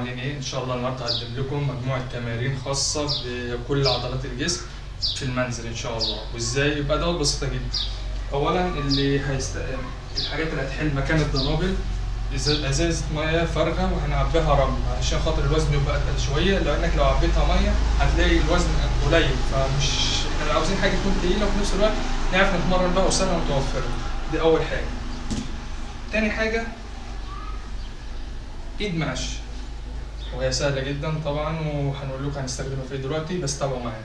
عاملين ايه ان شاء الله النهارده هقدم لكم مجموعه تمارين خاصه بكل عضلات الجسم في المنزل ان شاء الله وازاي يبقى دوت بسيطه جدا اولا اللي هيست الحاجات اللي هتحل مكان الدنابل إزاز- ازازه ميه فارغه وهنعبيها رمل عشان خاطر الوزن يبقى اتقل شويه لانك لو عبيتها ميه هتلاقي الوزن قليل فمش احنا عاوزين حاجه تكون تقيله وفي نفس الوقت نعرف نتمرن بها وسهله ومتوفره دي اول حاجه تاني حاجه ايد مقش وهي سهلة جدا طبعا وهنقول لكم هنستخدمها في إيه دلوقتي بس تابعوا معايا.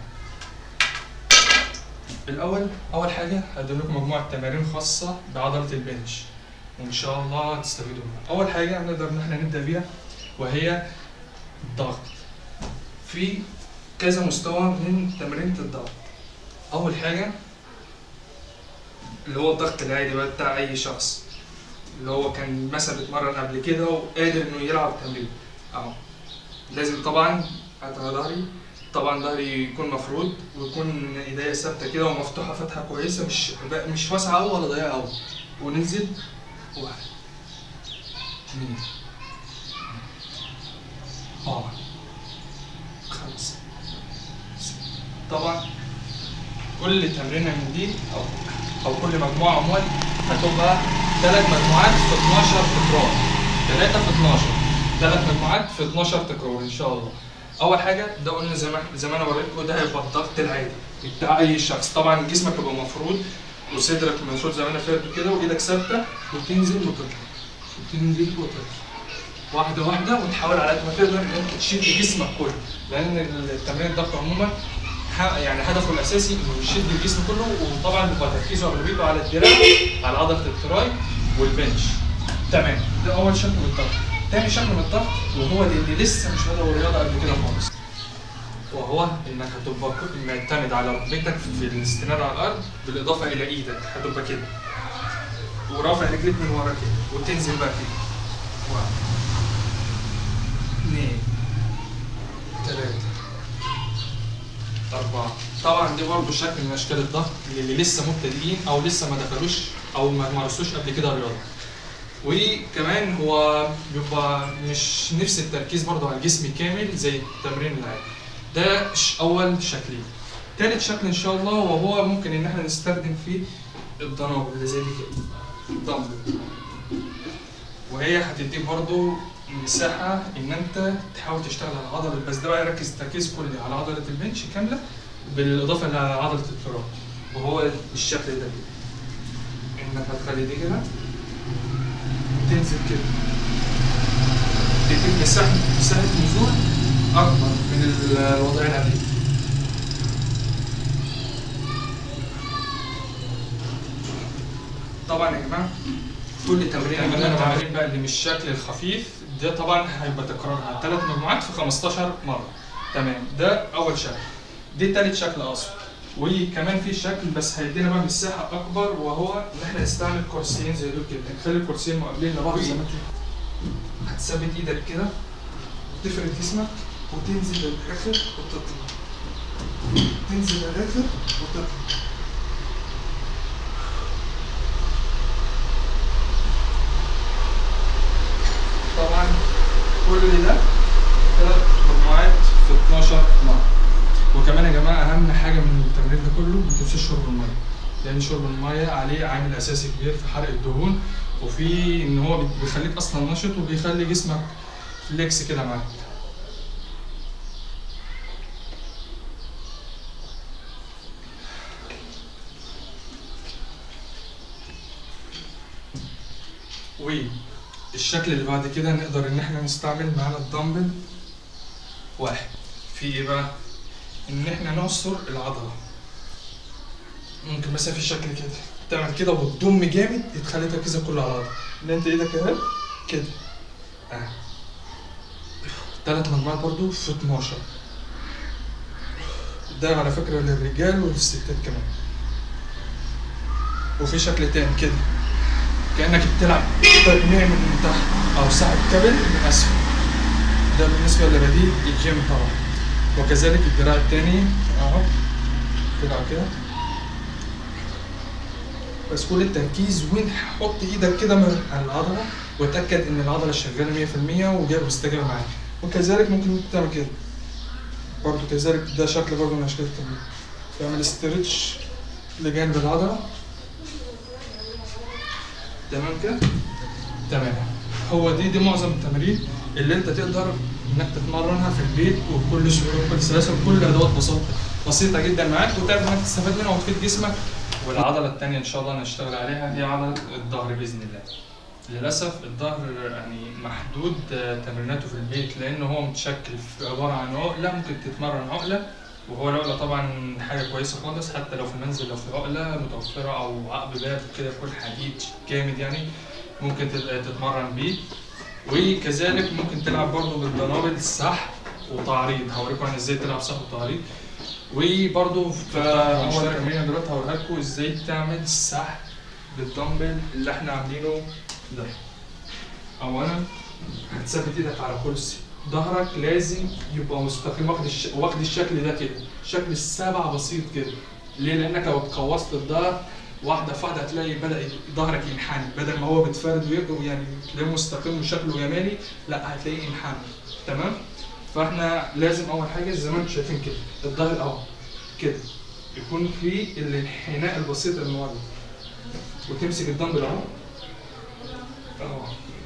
الأول أول حاجة هقدم لكم مجموعة تمارين خاصة بعضلة البنش وإن شاء الله تستفيدوا منها. أول حاجة نقدر إن احنا نبدأ بيها وهي الضغط. في كذا مستوى من تمرينة الضغط. أول حاجة اللي هو الضغط العادي بقى بتاع أي شخص. اللي هو كان مثلا بيتمرن قبل كده وقادر إنه يلعب تمرين. أهو. لازم طبعا على ظهري طبعا ظهري يكون مفرود ويكون ايديا ثابته كده ومفتوحه فتحه كويسه مش مش واسعه قوي ولا ضيقه قوي وننزل واحد اثنين اربعه خمسه سته طبعا كل تمرينه من دي او او كل مجموعه عموما هتبقى ثلاث مجموعات في 12 تكرار ثلاثه في 12 ثلاث مجموعات في 12 تكرار ان شاء الله اول حاجه ده قلنا زي ما زي ما انا وريتكم ده هيبقى الضغط العادي بتاع اي شخص طبعا جسمك يبقى مفرود وصدرك مفرود زي ما انا فات كده وايدك ثابته وتنزل وتطلع وتنزل وتطلع واحده واحده وتحاول على قد ما تقدر ان انت تشد جسمك كله لان التمرين الضغط عموما ح- يعني هدفه الاساسي انه يشد الجسم كله وطبعا بيبقى تركيزه اغلبيته على الدراع على عضله التراي والبنش تمام ده اول شكل من الضغط تاني شكل من الضغط وهو اللي لسه مش بدأ الرياضه قبل كده خالص وهو انك هتبقى كل- معتمد على ركبتك في الاستناد على الارض بالاضافه الى ايدك هتبقى كده ورافع رجليك من ورا كده وتنزل بقى كده واحد اثنين ثلاثة أربعة طبعا دي برضه شكل من أشكال الضغط اللي لسه مبتدئين أو لسه ما دخلوش أو ما مارسوش قبل كده الرياضة وكمان هو بيبقى مش نفس التركيز برضه على الجسم كامل زي التمرين العادي ده ش- اول شكلين تالت شكل ان شاء الله وهو ممكن ان احنا نستخدم فيه الدنابل اللي زي دي كده الدمبل وهي هتديك برضه مساحة إن أنت تحاول تشتغل على عضلة بس ده بقى يركز تركيز كلي على عضلة البنش كاملة بالإضافة لعضلة التراب وهو الشكل ده كده إنك هتخلي دي كده تنزل كده تديك مساحة مساحة نزول أكبر من ال- الوضعية العادية طبعا يا جماعة كل تمرين يا جماعة التمارين بقى اللي مش الشكل الخفيف ده طبعا هيبقى تكرارها ثلاث مجموعات في 15 مرة تمام ده أول شكل دي تالت شكل أقصد وكمان في شكل بس هيدينا بقى مساحة أكبر وهو إن إحنا نستعمل كرسيين زي دول كده نخلي الكرسيين مقابلين لبعض زي ما انتوا هتثبت إيدك كده وتفرد جسمك وتنزل للآخر وتطلع تنزل للآخر وتطلع طبعا كل ده ثلاث مجموعات في 12 مرة وكمان يا جماعة أهم حاجة من التمرين ده كله ما تنسوش شرب المية لأن شرب المية عليه عامل أساسي كبير في حرق الدهون وفي إن هو بيخليك أصلا نشط وبيخلي جسمك فليكس كده معاك والشكل اللي بعد كده نقدر ان احنا نستعمل معانا الدمبل واحد في ايه بقى ان احنا نعصر العضله ممكن مثلا في شكل كده تعمل كده وتضم جامد تخلي تركيزك كله على العضله ان انت ايدك اهي كده اه ثلاث مجموعات برضو في 12 ده على فكره للرجال وللستات كمان وفي شكل تاني كده كانك بتلعب تجميع من تحت او سحب كابل من اسفل ده بالنسبه لبديل الجيم طبعا وكذلك الدراع التاني اهو كده كده بس كل التركيز وين حط ايدك كده من على العضله وتاكد ان العضله شغاله 100% وجايه مستجابه معاك وكذلك ممكن انت تعمل كده برضه كذلك ده شكل برضه من اشكال التمرين تعمل استرتش لجانب العضله تمام كده تمام هو دي دي معظم التمارين اللي انت تقدر انك تتمرنها في البيت وبكل سهوله وبكل سلاسه وبكل ادوات بسيطه بسيطه جدا معاك وتعرف انك تستفاد منها وتفيد جسمك والعضله الثانيه ان شاء الله هنشتغل عليها هي عضله الظهر باذن الله للاسف الظهر يعني محدود آه، تمريناته في البيت لان هو متشكل في عباره عن عقله ممكن تتمرن عقله وهو العقله طبعا حاجه كويسه خالص حتى لو في المنزل لو في عقله متوفره او عقب باب كده يكون حديد جامد يعني ممكن تت- تتمرن بيه وكذلك ممكن تلعب برضه بالدنابل سحب وتعريض هوريكم يعني ازاي تلعب سحب وتعريض وبرضه في اول تمرينه دلوقتي هوريها لكم ازاي تعمل سحب بالدمبل اللي احنا عاملينه ده اولا هتثبت ايدك على كرسي ظهرك لازم يبقى مستقيم واخد الش... واخد الشكل ده كده شكل السبع بسيط كده ليه لانك لو اتقوصت الظهر واحده في واحده هتلاقي بدا ظهرك ينحني بدل ما هو بيتفرد ويبقى يعني تلاقيه مستقيم وشكله جمالي لا هتلاقيه ينحني تمام فاحنا لازم اول حاجه زي ما انتم شايفين كده الظهر اهو كده يكون في الانحناء البسيط المعدل وتمسك الدمبل اهو اهو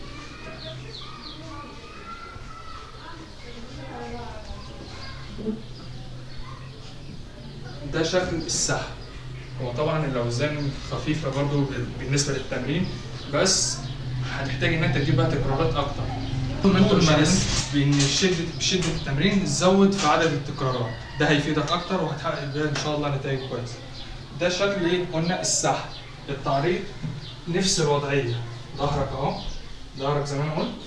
ده شكل السحب هو طبعا الاوزان خفيفه برضو بالنسبه للتمرين بس هتحتاج ان انت تجيب بقى تكرارات اكتر طول ما انت مارس بان شده بشده التمرين زود في عدد التكرارات ده هيفيدك اكتر وهتحقق بيها ان شاء الله نتائج كويسه ده شكل ايه قلنا السحب التعريض نفس الوضعيه ظهرك اهو ظهرك زي ما انا قلت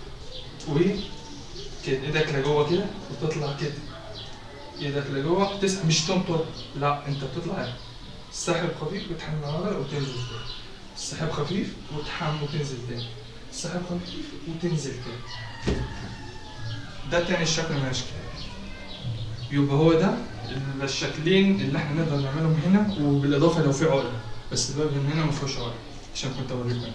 وكده ايدك لجوه كده وتطلع كده ايدك لجوه تسحب مش تنطر لا انت بتطلع هنا السحب خفيف وتحمل العضله وتنزل تاني السحب خفيف وتحمل وتنزل تاني السحب خفيف وتنزل تاني ده تاني الشكل من الاشكال يبقى هو ده الشكلين اللي احنا نقدر نعملهم هنا وبالاضافه لو في عقله بس الباب من هنا ما فيهوش عقله عشان كنت اوريكم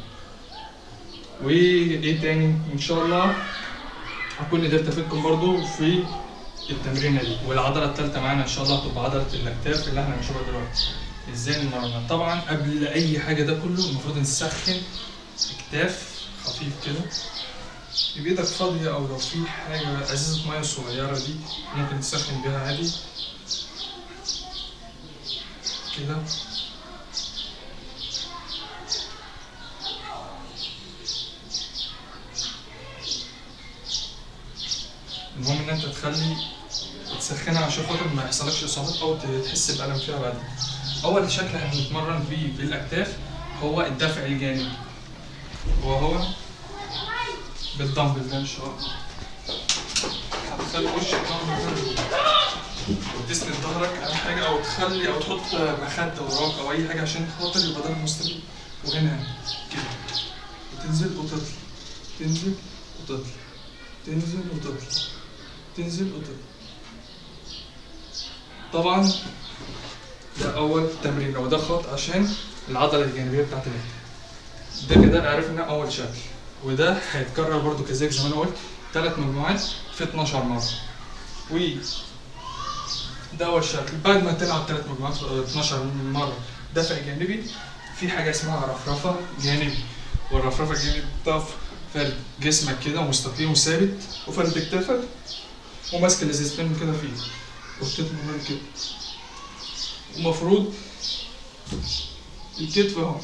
وايه تاني ان شاء الله هكون قدرت افيدكم برضو في التمرينه دي والعضله الثالثه معانا ان شاء الله هتبقى عضله الاكتاف اللي احنا هنشوفها دلوقتي ازاي نمرنها طبعا قبل اي حاجه ده كله المفروض نسخن اكتاف خفيف كده بايدك فاضيه او لو في حاجه ازازه ميه صغيره دي ممكن تسخن بيها عادي كده المهم ان انت تخلي تسخنها عشان خاطر ما يحصلكش اصابات او تحس بالم فيها بعدين اول شكل هنتمرن فيه في الاكتاف هو الدفع الجانبي وهو بالدمبل ده ان شاء الله هتخلي وش الدمبل ده وتسند ظهرك اهم حاجه او تخلي او تحط مخده وراك او اي حاجه عشان خاطر يبقى ظهرك مستقيم وهنا كده وتنزل وتطلع تنزل وتطلع تنزل وتطلع تنزل وتطلع طبعا ده اول تمرين وده خط عشان العضله الجانبيه بتاعت اليد ده كده عرفنا اول شكل وده هيتكرر برضو كذلك زي ما انا قلت ثلاث مجموعات في 12 مره و ده اول شكل بعد ما تلعب ثلاث مجموعات في 12 مره دفع جانبي في حاجه اسمها رفرفه جانبي والرفرفه الجانبي بتقف فرد جسمك كده مستقيم وثابت وفرد كتافك وماسك الازازتين كده فيه وبتتمرن كده ومفروض الكتف اهو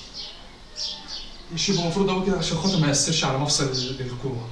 مش يبقى المفروض قوي كده عشان خاطر ما يأثرش على مفصل ال- الكوع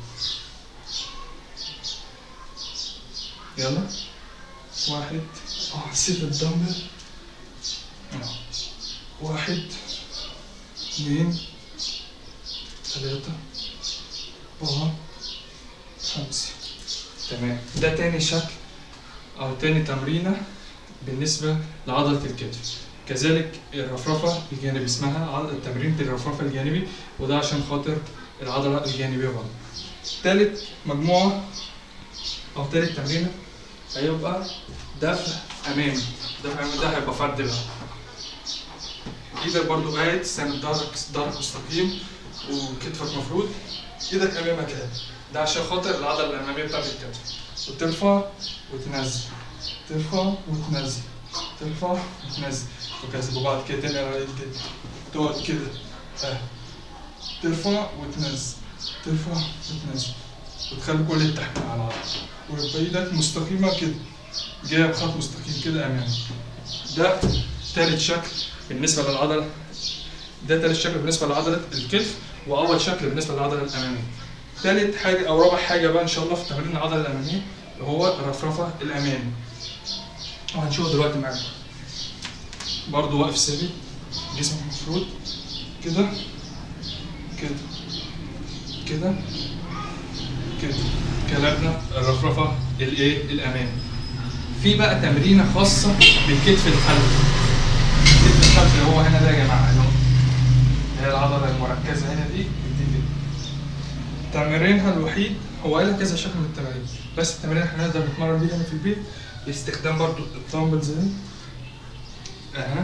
يلا واحد اه نسيت الدمبل آه. واحد اثنين ثلاثة أربعة خمسة تمام ده تاني شكل أو تاني تمرينة بالنسبة لعضلة الكتف كذلك الرفرفة الجانبي اسمها عض- تمرينة الرفرفة الجانبي وده عشان خاطر العضلة الجانبية برضه تالت مجموعة أو تالت تمرينة هيبقى دفع أمامي دفع أمامي ده هيبقى فرد بقى ايدك برضو قاعد ساند ظهرك ظهرك مستقيم وكتفك مفرود ايدك امامك اهي ده عشان خاطر العضله الاماميه بتاعت الكتف وترفع وتنزل ترفع وتنزل ترفع وتنزل وكذا وبعد كده تاني على التاني تقعد كده اه ترفع وتنزل ترفع وتنزل وتخلي كل التحميل على العضله ويبقى ايدك مستقيمه كده جايه بخط مستقيم كده امامي ده تالت شكل بالنسبه للعضله ده تالت شكل بالنسبه لعضله الكتف واول شكل بالنسبه للعضله الاماميه تالت حاجه او رابع حاجه بقى ان شاء الله في تمرين العضله الاماميه هو الرفرفه الامامي وهنشوفه دلوقتي معاكم برضه واقف ثابت جسمك مفروض كده كده كده كده كلامنا الرفرفه الايه الامامي في بقى تمرينه خاصه بالكتف الخلفي الكتف الخلفي اللي هو هنا ده يا جماعه اللي هو اللي هي العضله المركزه هنا دي دي كده تمرينها الوحيد هو قال لك كذا شكل من التمارين بس التمارين احنا نقدر نتمرن بيها هنا في البيت باستخدام برضو الدمبلز دي اها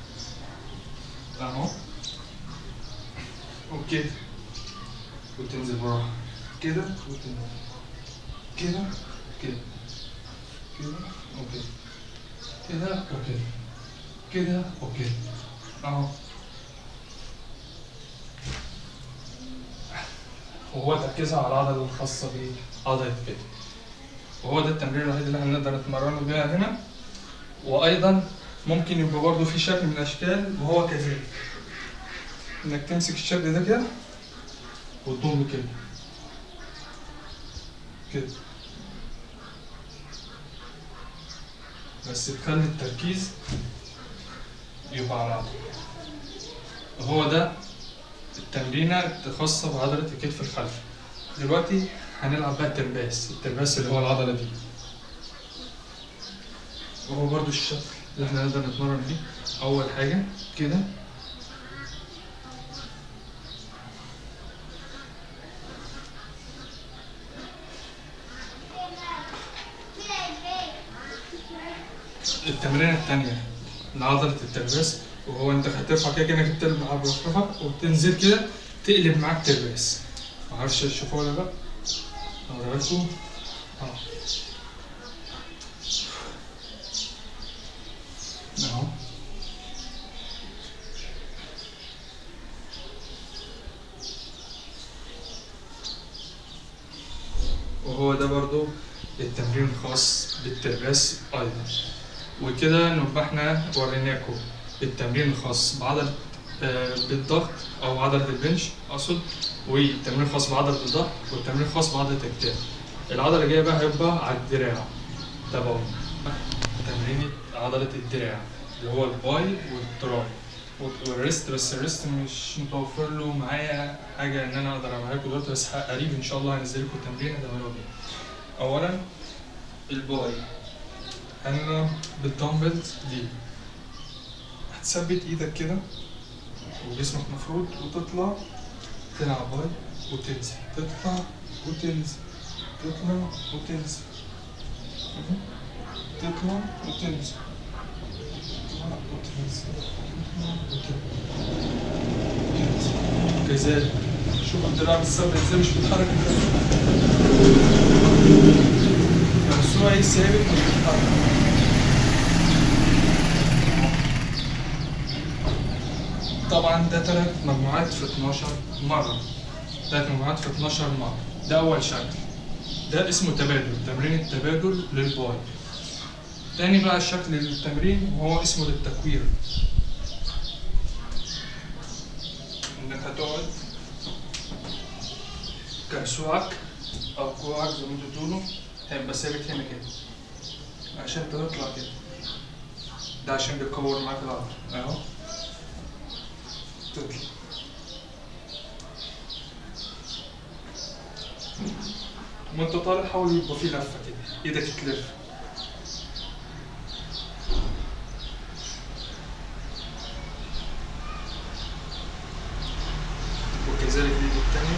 اهو وكده وتنزل براحه كده وتنزل كده كده كده وكده كده وكده كده وكده اهو وهو تركيزها على العضلة الخاصة بعضلة الكتف وهو ده التمرين الوحيد اللي احنا نقدر نتمرنه بيها هنا وأيضا ممكن يبقى برضه في شكل من الأشكال وهو كذلك إنك تمسك الشكل ده كده وتضم كده كده بس تخلي التركيز يبقى على العضلة وهو ده التمرينة الخاصة بعضلة الكتف الخلفي دلوقتي هنلعب بقى الترباس الترباس اللي هو العضلة دي وهو برضو الشكل اللي احنا نقدر نتمرن بيه أول حاجة كده التمرينة التانية لعضلة الترباس وهو انت هترفع كده كأنك بتلعب برفرفك وبتنزل كده تقلب معاك ترباس معرفش تشوفوها ولا لا اوريها لكم اه اهو وهو ده برضو التمرين الخاص بالترباس ايضا وكده نبقى احنا وريناكم التمرين الخاص بعضلة آه، بالضغط او عضلة البنش اقصد والتمرين الخاص بعضلة الظهر والتمرين الخاص بعضلة الكتاف العضلة الجاية بقى هيبقى على الدراع تابعوا تمرين عضلة الدراع اللي هو الباي والتراي والريست بس الريست مش متوفر له معايا حاجة إن أنا أقدر أعملها لكم دلوقتي بس قريب إن شاء الله هنزل لكم التمرين تعملوها بيها. أولا الباي أنا بالدمبلز دي هتثبت إيدك كده وجسمك مفروض وتطلع تلعب باي وتنزل تطلع وتنزل تطلع وتنزل مهم. تطلع وتنزل تطلع وتنزل تطلع وتنزل كذلك شوف الدراع بتثبت ازاي مش بيتحرك مرسوعي ثابت مش بيتحرك طبعا ده ثلاث مجموعات في 12 مرة ثلاث مجموعات في 12 مرة ده أول شكل ده اسمه تبادل تمرين التبادل للباي تاني بقى شكل التمرين وهو اسمه للتكوير انك هتقعد كرسوعك او كوعك زي ما انتوا تقولوا هيبقى ثابت هنا كده عشان تطلع كده ده عشان بيكور معاك العضل اهو تطلع وانت طالع حاول يبقى في لفه كده ايدك تلف وكذلك الايد التانية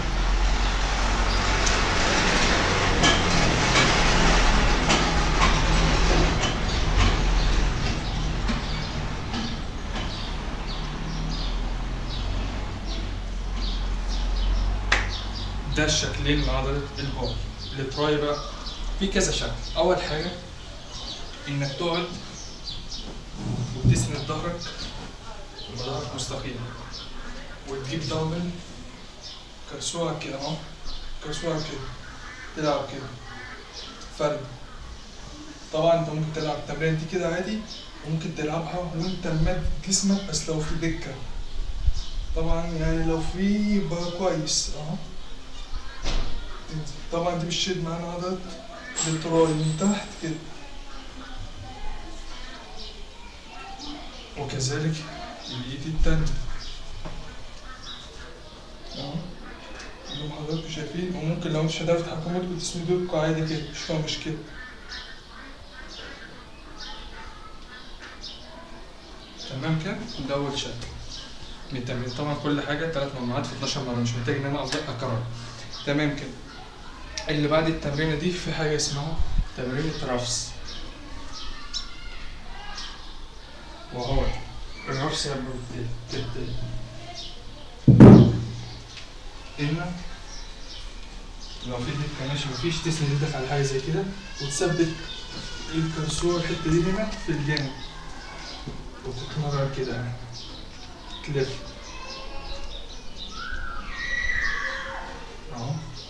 ده الشكلين لعضلة الباي التراي بقى في كذا شكل أول حاجة إنك تقعد وتسند ظهرك يبقى ظهرك مستقيم وتجيب دمبل كرسوها كده اهو كرسوها كده تلعب كده فرد طبعا انت ممكن تلعب التمرين دي كده عادي وممكن تلعبها وانت مد جسمك بس لو في دكة طبعا يعني لو في يبقى كويس اهو تنزل. طبعا دي بتشد معانا عضلة التراي من تحت كده وكذلك الايد التانية اهو زي ما حضراتكم شايفين وممكن لو مش هتعرف تتحكموا ممكن تسندوا لكم عادي كده مش فيها مشكلة تمام كده ده أول شكل من التمرين طبعا كل حاجة تلات مجموعات في 12 مرة مش محتاج إن أنا أفضل أكرر تمام كده اللي بعد التمرينة دي في حاجة اسمها تمرين الرفس وهو الرفس يا بالتالي إنك لو في دكة ماشي مفيش تسند ايدك على حاجة زي كده وتثبت الكرسور الحتة دي هنا في الجانب وتتمرر كده تلف اهو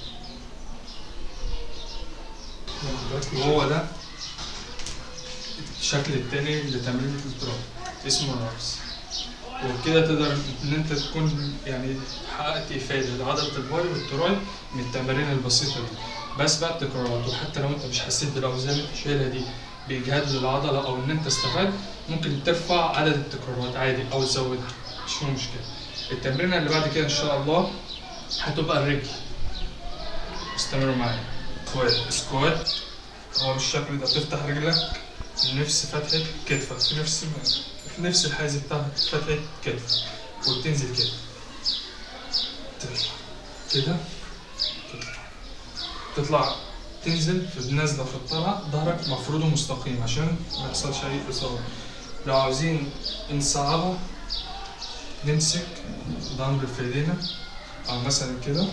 وهو ده الشكل التاني لتمرين التراب اسمه الرأس وبكده تقدر ان انت تكون يعني حققت افاده لعضله الباي والتراي من التمارين البسيطه دي بس بقى التكرارات وحتى لو انت مش حسيت بالاوزان اللي شايلها دي باجهاد للعضله او ان انت استفاد ممكن ترفع عدد التكرارات عادي او تزودها مش فيها مشكله التمرينه اللي بعد كده ان شاء الله هتبقى الرجل استمروا معايا سكوات سكوات هو بالشكل ده بتفتح رجلك في نفس فتحة كتفك في نفس في نفس الحاجز بتاع فتحة كتفك وتنزل كده تطلع كده تطلع تطلع تنزل في النازلة في الطلعة ظهرك مفروض مستقيم عشان ما يحصلش أي إصابة لو عاوزين نصعبها نمسك دمبل في ايدينا أو مثلا كده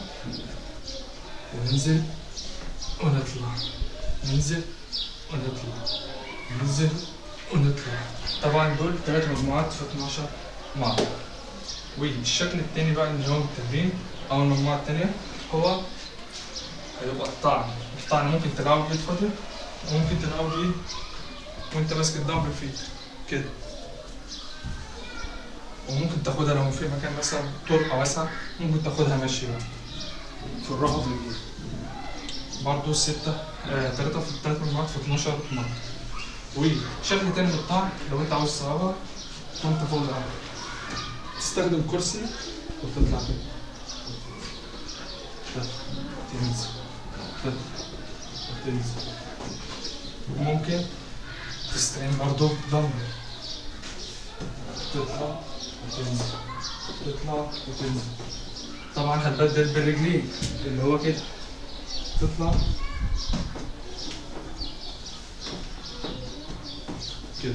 وننزل ونطلع ننزل ونطلع ننزل ونطلع طبعا دول ثلاث مجموعات في 12 مرة والشكل التاني بقى اللي هو التمرين أو المجموعة التانية هو هيبقى الطعن الطعن ممكن تلعبه بإيد فاضية وممكن تلعبه بإيد وأنت ماسك الدمبل في إيدك كده وممكن تاخدها لو في مكان مثلا طرقة واسعة ممكن تاخدها ماشي بقى في الراحة في الجيب برضه ستة آه تلاتة في تلات مجموعات في 12 مرة وشكل تاني للطعن لو انت عاوز تصعبها وانت فوق الأرض تستخدم كرسي وتطلع كده تطلع، تنزل تطلع، وتنزل وممكن تستعين برضه بدمبل تطلع وتنزل تطلع وتنزل طبعا هتبدل بالرجلين اللي هو كده تطلع كده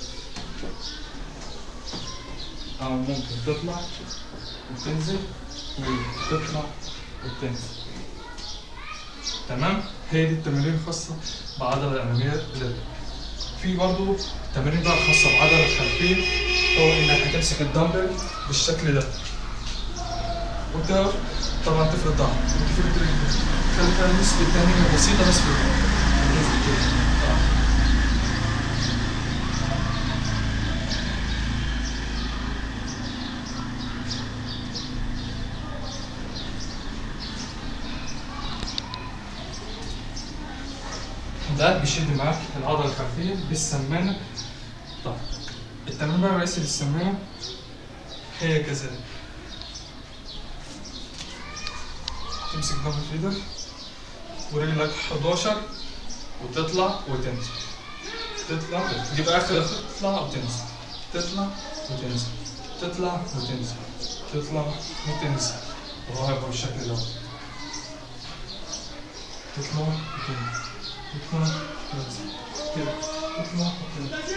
أو ممكن تطلع وتنزل وتطلع وتنزل تمام هي دي التمارين الخاصة بعضلة الأمامية للرجل في برضو تمارين بقى خاصة بعضلة الخلفية هو إنك هتمسك الدمبل بالشكل ده وتقف طبعا تفرد ظهرك وتفرد رجلك خلي فيها نسبة تانية بسيطة بس في الظهر. نسبة كده. آه. ده بيشد معاك العضلة الخلفية بالسمانة طب التمرين بقى الرئيسي للسمانة هي كذلك تمسك ضغط في ايدك ورجلك 11 وتطلع وتنزل تطلع تجيب اخر تطلع وتنزل تطلع وتنزل تطلع وتنزل تطلع وتنزل وهو هيبقى بالشكل ده تطلع وتنزل تطلع وتنزل كده تطلع وتنزل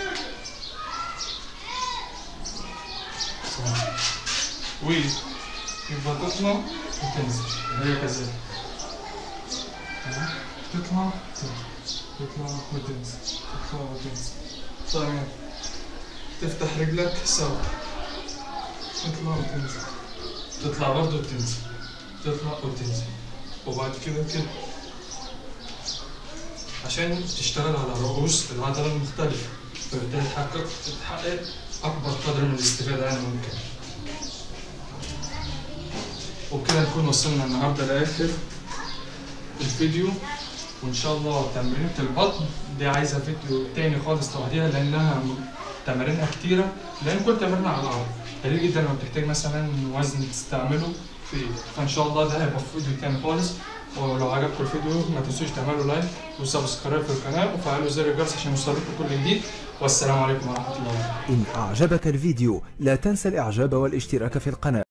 و يبقى تطلع وتنزل هي كذلك تمام تطلع تطلع وتنزل تطلع وتنزل تمام تفتح رجلك سوا تطلع وتنزل تطلع برضه وتنزل تطلع وتنزل وبعد كده كده عشان تشتغل على رؤوس العضلة المختلفة فبالتالي تحقق تحقق أكبر قدر من الاستفادة يعني ممكن وبكده نكون وصلنا النهاردة لآخر الفيديو وإن شاء الله تمرينة البطن دي عايزة فيديو تاني خالص لوحديها لأنها تمارينها كتيرة لأن كل تمرين على العضلة قليل جدا لما بتحتاج مثلا وزن تستعمله في ايدك فإن شاء الله ده هيبقى في فيديو تاني خالص ولو عجبكم الفيديو ما تنسوش تعملوا لايك وسبسكرايب في القناة وفعلوا زر الجرس عشان يوصلكم كل جديد والسلام عليكم ورحمة الله وبركاته إن أعجبك الفيديو لا تنسى الإعجاب والاشتراك في القناة